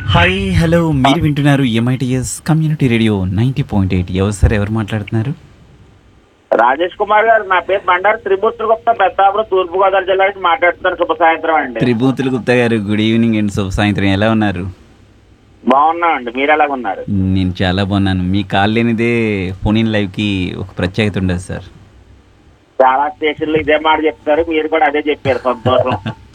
Hi hello మీరు వింటున్నారు MITS community radio ninety point eight ఎవరు సార్ ఎవరు మాట్లాడుతున్నారు రాజేష్ కుమార్ గారు నా పేరు బండారు త్రిమూర్తులు గుప్తా పెద్దాపురం తూర్పు గోదావరి జిల్లా నుంచి మాట్లాడుతున్నాను శుభ సాయంత్రం అండి త్రిభూతులు గుప్తా గారు గుడ్ ఈవినింగ్ అండ్ శుభ సాయంత్రం ఎలా ఉన్నారు బాగున్నామండి మీరు ఎలాగ ఉన్నారు నేను చాలా బాగున్నాను మీ కాల్ లేనిదే ఫోన్ ఇన్ లైవ్కి ఒక ప్రత్యేకత ఉండదు సార్ చాలా స్టేషన్లు ఇదే మాట చెప్తారు మీరు కూడా అదే చెప్పారు సంతోషం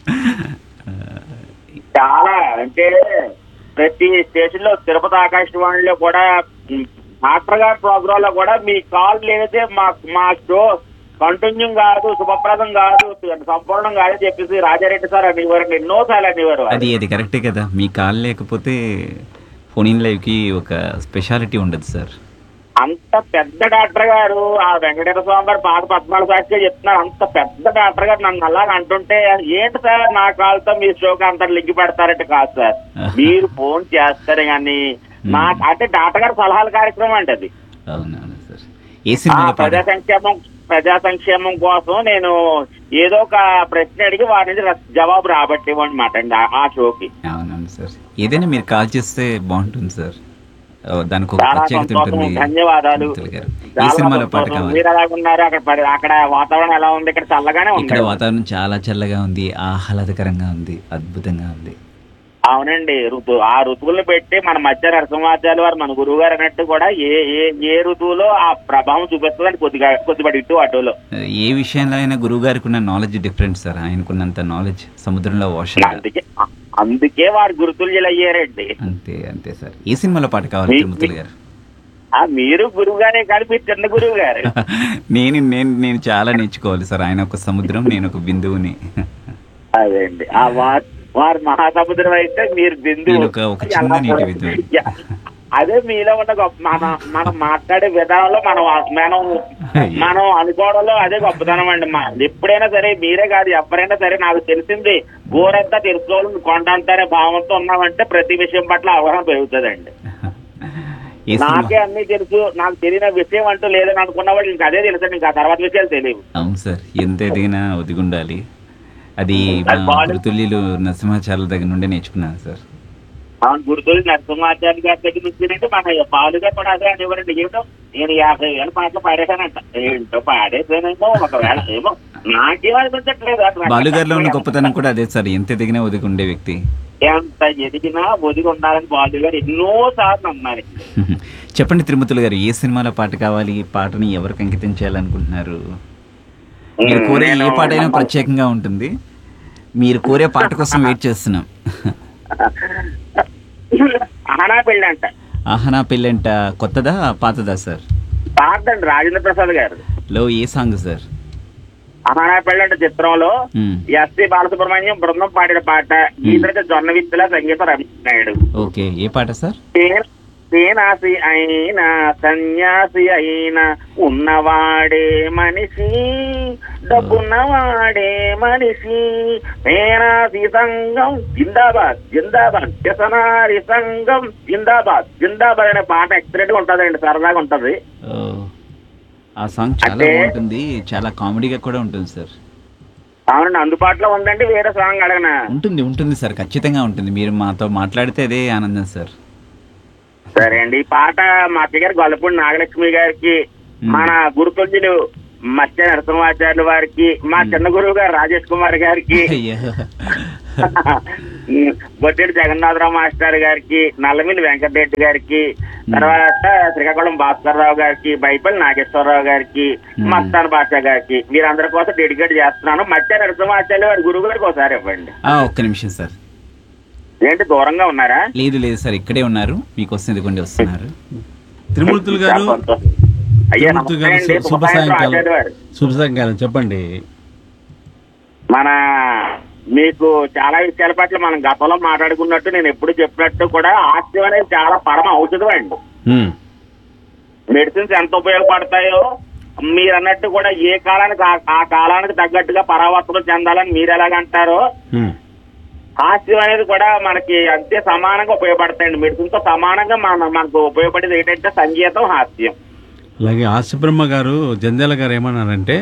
చాలా అంటే ప్రతి స్టేషన్ లో తిరుపతి ఆకాశవాణిలో కూడా ఉమ్, డాక్టర్ గారి ప్రోగ్రామ్ లో కూడా మీ కాల్ లేనిదే మా మా షో కంటిన్యూ కాదు శుభప్రదం కాదు సంపూర్ణం కాదు చెప్పేసి రాజారెడ్డి సార్ అనేవారు ఎన్నో సార్లు అనేవారు అది అది కరెక్టే కదా మీ కాల్ లేకపోతే ఫోన్ ఇన్ లైవ్కి ఒక స్పెషాలిటీ ఉండదు సార్ అంత పెద్ద డాక్టర్ గారు ఆ వెంకటేశ్వర స్వామి గారు పాత పద్నాలుగు సాక్షిగా చెప్తున్నారు అంత పెద్ద డాక్టర్ గారు నన్ను అలాగ అంటుంటే ఏంటి సార్ నా కాల్తో మీ షోకి అంత లింక్ పెడతారంటే కాదు సార్ మీరు ఫోన్ చేస్తారు కానీ నా అంటే డాక్టర్ గారి సలహాల కార్యక్రమం అంటే అది అవునవును సార్ ఏ ఆ సినిమాలో పాట ప్రజా సంక్షేమం ప్రజా సంక్షేమం కోసం నేను ఏదో ఒక ప్రశ్న అడిగి వారి నుంచి రస్- జవాబు రాబట్టివ్వనమాట అండి ఆ- ఆ షోకి అవునవును సార్ ఏదైనా మీరు కాల్ చేస్తే బాగుంటుంది సార్ ఓ, దానికి ఒక చాలా ప్రత్యేకత సంతోషం ఉంటుంది ధన్యవాదాలు మిత్రులు గారు ఏ చాలా సినిమాలో పాట సంతోషం. కావాలి మీరు ఎలా ఉన్నారు అక్కడ పరి- అక్కడ వాతావరణం ఎలా ఉంది ఇక్కడ చల్లగానే ఇక్కడ ఉంది వాతావరణం చాలా చల్లగా ఉంది ఆహ్లాదకరంగా ఉంది అద్భుతంగా ఉంది అవునండి ఋతు ఆ ఋతువులను పెట్టి మన మధ్య నరసింహాచార్య వారు మన గురువు గారు అన్నట్టు కూడా ఏ ఏ ఏ ఋతువులో ఆ ప్రభావం చూపిస్తుందని కొద్దిగా కొద్దిగా ఇటు అటులో ఏ విషయంలో అయినా గురువు గారికి ఉన్న నాలెడ్జ్ డిఫరెంట్ సార్ ఆయనకున్నంత నాలెడ్జ్ సముద్రంలో ఓషన్ అందుకే అందుకే వారు గురుతుల్యులు అయ్యారండి అంతే అంతే సార్ ఏ సినిమాలో పాట కావాలి మీ- తిరుమతులు గారు ఆ మీరు గురువు గారే కానీ మీరు చిన్న గురువు గారు నేను నేను నేను చాలా నేర్చుకోవాలి సార్ ఆయన ఒక సముద్రం నేను ఒక బిందువుని అదే అండి ఆ వారు వారు మహాసముద్రం అయితే మీరు బిందువు నేను ఒక- ఒక చిన్న నీటి బిందువు. యా. అదే మీలో ఉన్న గొప్ప మన మనం మాట్లాడే విధానంలో మనం మనం మనం అనుకోవడంలో అదే గొప్పతనం అండి మా ఎప్పుడైనా సరే మీరే కాదు ఎవరైనా సరే నాకు తెలిసింది గోరంతా తెలుసుకోవాలని కొండంతానే భావంతో ఉన్నామంటే ప్రతి విషయం పట్ల అవగాహన పెరుగుతుందండి ఏ నాకే సినిమా అన్ని తెలుసు నాకు తెలియని విషయం అంటూ లేదని అనుకున్న వాళ్ళు ఇంకా అదే తెలుసండి ఇంకా ఆ తర్వాత విషయాలు తెలియవు అవును సార్ ఎంత ఎదిగినా ఒదిగుండాలి అది అది మా బాగా- గురుతుల్యులు నరసింహాచార్యుల దగ్గర నుండే నేర్చుకున్నాను సార్ అవును గురుతులు నరసింహాచార్య గారి దగ్గర నుంచి అంటే మన బాలుగా కూడా అదే అనేవారండి ఏమిటో నేను యాభై వేల పాటలు పాడేశానంట ఏంటో పాడేసానేమో ఒకవేళ ఏమో నాకేం అనిపించట్లేదు అసలు. బాలుగారిలో ఉన్న గొప్పతనం కూడా అదే సార్ ఎంత ఎదిగినా ఒదిగి ఉండే వ్యక్తి ఎంత ఎదిగినా ఒదిగి ఉండాలని బాలు గారు ఎన్నో సార్లు అన్నారు చెప్పండి తిరుమతులు గారు ఏ సినిమాలో పాట కావాలి ఈ పాటని ఎవరికి అంకితం చేయాలనుకుంటున్నారు మీరు కోరే ఏ పాట అయినా ప్రత్యేకంగా ఉంటుంది మీరు కోరే పాట కోసం వెయిట్ చేస్తున్నాం అహనా పెళ్ళి అంట ఆహనా పెళ్ళంట కొత్తదా పాతదా సార్ పాడండి రాజేంద్ర ప్రసాద్ గారు లో ఏ సాంగ్ సార్ అహనా పెళ్ళి అంటే చిత్రంలో మ్మ్. ఎస్పి బాలసుబ్రహ్మణ్యం బృందం పాడిన పాట గీతలకి జొన్న విత్తుల సంగీతం రవినాయుడు ఓకే ఏ పాట సార్ సేనాసి అయినా సన్యాసి అయినా ఉన్నవాడే మనిషి డబ్బున్నవాడే మనిషి సేనాసి సంఘం జిందాబాద్ జిందాబాద్ వ్యసనారి సంఘం జిందాబాద్ జిందాబాద్ అనే పాట ఎక్సలెంట్ గా ఉంటదండి సరదాగా ఉంటది ఓ, ఆ సాంగ్ చాలా అంటే- బాగుంటుంది చాలా కామెడీగా కూడా ఉంటుంది సార్ అవునండి అందుబాటులో ఉందండి వేరే సాంగ్ అడగనా ఉంటుంది ఉంటుంది సార్ ఖచ్చితంగా ఉంటుంది మీరు మాతో మాట్లాడితే అదే ఆనందం సార్ సరే అండి ఈ పాట మా అక్క గారు గొల్లపూడి నాగలక్ష్మి గారికి మన గురుతుల్యులు మత్స్య నరసింహాచార్యులు వారికి మా చిన్న గురువు గారు రాజేష్ కుమార్ గారికి అయ్యో బొట్టేడు జగన్నాథరావు మాస్టర్ గారికి నల్లమిల్లి వెంకటరెడ్డి గారికి తర్వాత శ్రీకాకుళం భాస్కర్ రావు గారికి బైపల్లి నాగేశ్వరరావు గారికి Hmm. మస్తాన్ బాషా గారికి వీరందరి కోసం డెడికేట్ చేస్తున్నాను మత్స్య నరసింహాచార్యులు వారి గురువు గారికి ఒకసారి ఇవ్వండి ఆ, ఒక్క నిమిషం సార్ ఏంటి దూరంగా ఉన్నారా లేదు లేదు సార్ ఇక్కడే ఉన్నారు మీకోసం ఇదిగోండి వస్తున్నారు తిరుమూర్తులు గారు చాలా సంతోషం. అయ్యా తిరుమూర్తులు నమస్తే గారు అండి. శు- శుభ శుభ సాయంత్రం సాయంకాలం ఆచార్య వారు. శుభ సాయంకాలం చెప్పండి మన మీకు చాలా విషయాల పట్ల మనం గతంలో మాట్లాడుకున్నట్టు నేను ఎప్పుడు చెప్పినట్టు కూడా హాస్యం అనేది చాలా పరమ ఔషధం అండి ఉమ్, మెడిసిన్స్ ఎంత ఉపయోగపడతాయో మీరు అన్నట్టు కూడా ఏ కాలానికి ఆ- ఆ కాలానికి తగ్గట్టుగా పరావర్తనం చెందాలని మీరు ఎలాగంటారో ఉమ్, హాస్యం అనేది కూడా మనకి అంతే సమానంగా ఉపయోగపడతాయండి మెడిసిన్ తో సమానంగా మన మనకు ఉపయోగపడేది ఏంటంటే సంగీతం హాస్యం అలాగే ఆశబ్రహ్మ గారు జంధ్యాల గారు ఏమన్నారంటే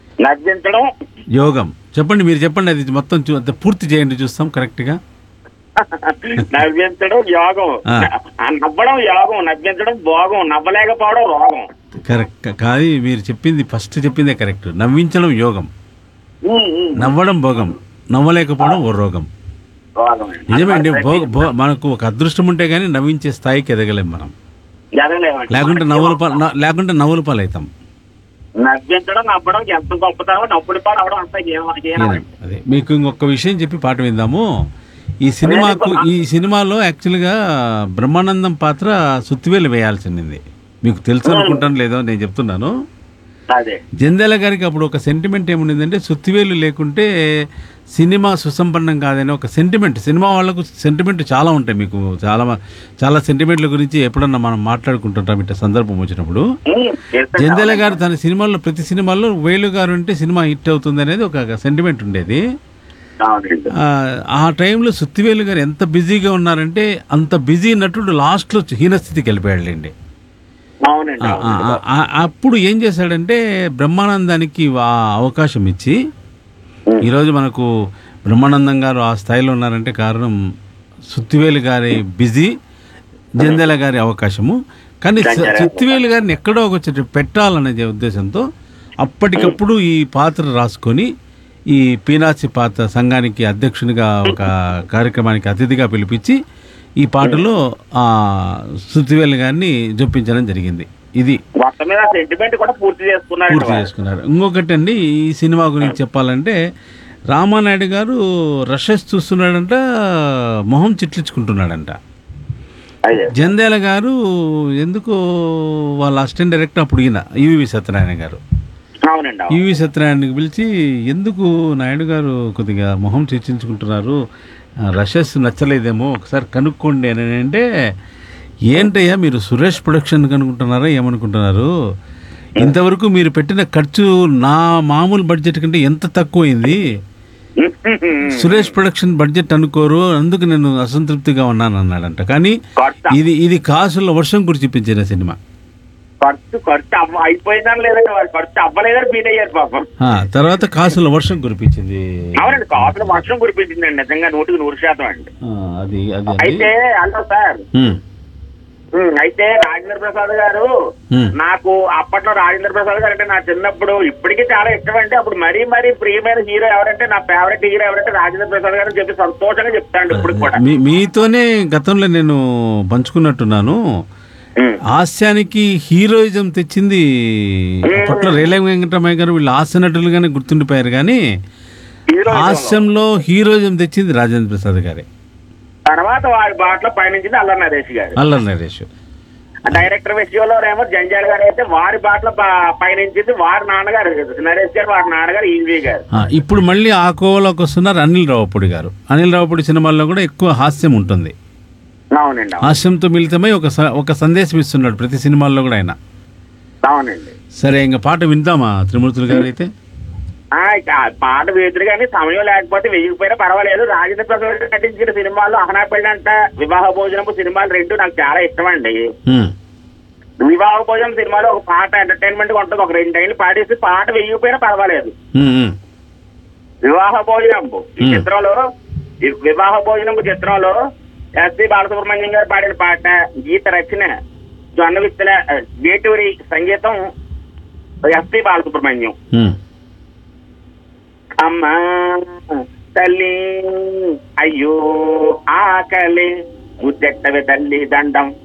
నవ్వించడం యోగం చెప్పండి మీరు చెప్పండి అది మొత్తం చూ- అది పూర్తి చేయండి చూస్తాం కరెక్ట్గా నవ్వించడం యోగం ఆ. ఆ నవ్వడం యోగం నవ్వించడం భోగం నవ్వలేకపోవడం రోగం కరెక్ట్ కాదు మీరు చెప్పింది ఫస్ట్ చెప్పిందే కరెక్ట్ నవ్వించడం యోగం ఉమ్, ఉమ్. నవ్వడం భోగం నవ్వలేకపోవడం ఓ రోగం రోగం నిజమే అండి భోగ భో- మనకు ఒక అదృష్టం ఉంటే గానీ నవ్వించే స్థాయికి ఎదగలేం మనం ఎదగలేమండి. లేకుంటే నవ్వుల పాలు న- లేకుంటే నవ్వుల పాలు అవుతాం నవ్వించడం నవ్వడం ఎంత గొప్పతనం నవ్వుడి పాడు అవడం అంత ఏమని అదే మీకు ఇంకొక విషయం చెప్పి పాట విందాము ఈ సినిమాకు ఈ సినిమాలో యాక్చువల్గా బ్రహ్మానందం పాత్ర సుత్తివేలు వేయాల్సింది మీకు తెలుసు అనుకుంటాను లేదో నేను చెప్తున్నాను అదే జంధ్యాల గారికి అప్పుడు ఒక సెంటిమెంట్ ఏముండిందంటే సుత్తివేలు లేకుంటే సినిమా సుసంపన్నం కాదని ఒక సెంటిమెంట్ సినిమా వాళ్ళకు సెంటిమెంట్ చాలా ఉంటాయి మీకు చాలా మ- చాలా సెంటిమెంట్ల గురించి ఎప్పుడన్నా మనం మాట్లాడుకుంటుంటాం ఇట్లా సందర్భం వచ్చినప్పుడు ఉమ్, చేస్తే జంధ్యాల గారు తన సినిమాల్లో ప్రతి సినిమాల్లో వేలు గారు ఉంటే సినిమా హిట్ అవుతుంది అనేది ఒక సెంటిమెంట్ ఉండేది అవునండి. ఆ, ఆ టైంలో సుత్తివేలు గారు ఎంత బిజీగా ఉన్నారంటే అంత బిజీ నటుడు లాస్ట్లో హీనస్థితికి వెళ్ళిపోయాడులేండి అవునండి ఆ, ఆ, ఆ, అప్పుడు ఏం చేశాడంటే బ్రహ్మానందానికి ఆ అవకాశం ఇచ్చి ఈరోజు మనకు బ్రహ్మానందం గారు ఆ స్థాయిలో ఉన్నారంటే కారణం సుత్తివేలు గారి బిజీ జంధ్యాల గారి అవకాశము కానీ స- సుత్తివేలు గారిని ఎక్కడో ఒక చోట పెట్టాలనే ఉద్దేశంతో అప్పటికప్పుడు ఈ పాత్ర రాసుకొని ఈ పీనాసి పాత్ర సంఘానికి అధ్యక్షునిగా ఒక కార్యక్రమానికి అతిథిగా పిలిపించి ఈ పాటలో ఆ సుత్తివేలు గారిని జొప్పించడం జరిగింది ఇది మొత్తం మీద సెంటిమెంట్ కూడా పూర్తి చేసుకున్నారు పూర్తి చేసుకున్నారు ఇంకొకటి అండి ఈ సినిమా గురించి చెప్పాలంటే రామానాయుడు గారు రషెస్ చూస్తున్నాడంట మొహం చిట్లించుకుంటున్నాడంట అదే జంధ్యాల గారు ఎందుకు వాళ్ళ అసిస్టెంట్ డైరెక్టర్ అప్పుడు ఈయన ఈవి సత్యనారాయణ గారు అవునండి అవును. ఈవి సత్యనారాయణకి పిలిచి ఎందుకు నాయుడు గారు కొద్దిగా మొహం చర్చించుకుంటున్నారు ఆ, రషెస్ నచ్చలేదేమో ఒకసారి కనుక్కోండి అని అంటే ఏంటయ్యా మీరు సురేష్ ప్రొడక్షన్ కనుక్కుంటున్నారా ఏమనుకుంటున్నారు ఇంతవరకు మీరు పెట్టిన ఖర్చు నా మామూలు బడ్జెట్ కంటే ఎంత తక్కువైంది సురేష్ ప్రొడక్షన్ బడ్జెట్ అనుకోరు అందుకు నేను అసంతృప్తిగా ఉన్నాను అన్నాడంట కానీ ఖర్చు ఇది ఇది కాసుల వర్షం కురిచిపించిన సినిమా ఖర్చు ఖర్చు అవ్వ అయిపోయిందని లేదండి వాడు ఖర్చు అవ్వలేదని ఫీల్ అయ్యారు పాపం ఆ, తర్వాత కాసుల వర్షం కురిపించింది అవునండి కాసులు వర్షం కురిపించిందండి నిజంగా నూటికి నూరు శాతం అండి ఆ, అది అది అది అయితే అన్నా సార్ ఉమ్, ఉమ్, అయితే రాజేంద్ర ప్రసాద్ గారు ఉమ్. నాకు అప్పట్లో రాజేంద్ర ప్రసాద్ గారు అంటే నా చిన్నప్పుడు ఇప్పటికీ చాలా ఇష్టం అంటే అప్పుడు మరీ మరీ ప్రియమైన హీరో ఎవరంటే నా ఫేవరెట్ హీరో ఎవరంటే రాజేంద్ర ప్రసాద్ గారు అని చెప్పి సంతోషంగా చెప్తాను ఇప్పుడు కూడా మీ మీతోనే గతంలో నేను పంచుకున్నట్టున్నాను ఉమ్, హాస్యానికి హీరోయిజం తెచ్చింది అప్పట్లో రేలే వెంకటరమయ్య గారు వీళ్ళు హాస్య నటులుగానే గుర్తుండిపోయారు కానీ హీరో హాస్యంలో హీరోయిజం తెచ్చింది రాజేంద్ర ప్రసాద్ గారే తర్వాత వారి బాటలో పయనించింది అల్లరి నరేష్ గారు అల్లరి నరేష్ డైరెక్టర్ విషయంలో ఏమో జంజాల్ గారు అయితే వారి బాటలో ప- పయనించింది వారి నాన్నగారు నరేష్ గారు వారి నాన్నగారు ఈవీ గారు ఆ, ఇప్పుడు మళ్ళీ ఆ కోవలోకి వస్తున్నారు అనిల్ రావుపూడి గారు అనిల్ రావుపూడి సినిమాల్లో కూడా ఎక్కువ హాస్యం ఉంటుంది అవునండి అవును. హాస్యంతో మిళితమై ఒక స- ఒక సందేశం ఇస్తున్నాడు ప్రతి సినిమాల్లో కూడా ఆయన అవునండి సరే ఇంకా పాట విందామా త్రిమూర్తులు గారు అయితే ఆ, ఇక ఆ పాట వేదురు కానీ సమయం లేకపోతే వెయ్యకపోయినా పర్వాలేదు రాజేంద్ర ప్రసాద్ గారు నటించిన సినిమాల్లో అహనా పెళ్ళంట వివాహ భోజనము సినిమాలు రెండు నాకు చాలా ఇష్టం అండి ఉమ్, వివాహ భోజనం సినిమాలో ఒక పాట ఎంటర్టైన్మెంట్ ఉంటుంది ఒక రెండు టైంలు పాడేసి పాట వెయ్యకపోయినా పర్వాలేదు ఉమ్, ఉమ్. వివాహ భోజనం ఈ Hmm. చిత్రంలో ఈ వివాహ భోజనం చిత్రంలో ఎస్పి బాలసుబ్రహ్మణ్యం గారు పాడిన పాట గీత రచన జొన్న విత్తల వేటూరి సంగీతం ఎస్పి బాలసుబ్రహ్మణ్యం ఉమ్. అమ్మా తల్లి అయ్యో ఆకలి ముద్దెట్టవి తల్లి దండం